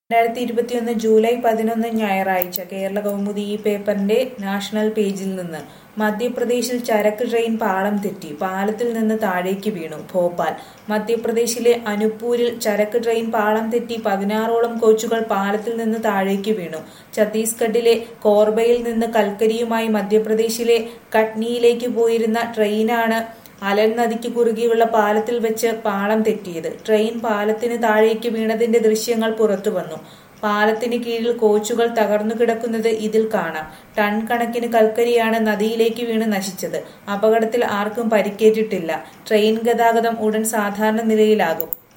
രണ്ടായിരത്തി ഇരുപത്തിയൊന്ന് ജൂലൈ പതിനൊന്ന് ഞായറാഴ്ച കേരള കൗമുദി ഈ പേപ്പറിന്റെ നാഷണൽ പേജിൽ നിന്ന് മധ്യപ്രദേശിൽ ചരക്ക് ട്രെയിൻ പാളം തെറ്റി പാലത്തിൽ നിന്ന് താഴേക്ക് വീണു ഭോപ്പാൽ മധ്യപ്രദേശിലെ അനുപ്പൂരിൽ ചരക്ക് ട്രെയിൻ പാളം തെറ്റി പതിനാറോളം കോച്ചുകൾ പാലത്തിൽ നിന്ന് താഴേക്ക് വീണു ഛത്തീസ്ഗഡിലെ കോർബയിൽ നിന്ന് കൽക്കരിയുമായി മധ്യപ്രദേശിലെ കട്നിയിലേക്ക് പോയിരുന്ന ട്രെയിനാണ് അലൻ നദിക്ക് കുറുകെയുള്ള പാലത്തിൽ വെച്ച് പാളം തെറ്റിയത് ട്രെയിൻ പാലത്തിന് താഴേക്ക് വീണതിന്റെ ദൃശ്യങ്ങൾ പുറത്തുവന്നു പാലത്തിന് കീഴിൽ കോച്ചുകൾ തകർന്നു കിടക്കുന്നത് ഇതിൽ കാണാം ടൺ കണക്കിന് കൽക്കരിയാണ് നദിയിലേക്ക് വീണ് നശിച്ചത് അപകടത്തിൽ ആർക്കും പരിക്കേറ്റിട്ടില്ല ട്രെയിൻ ഗതാഗതം ഉടൻ സാധാരണ നിലയിലാകും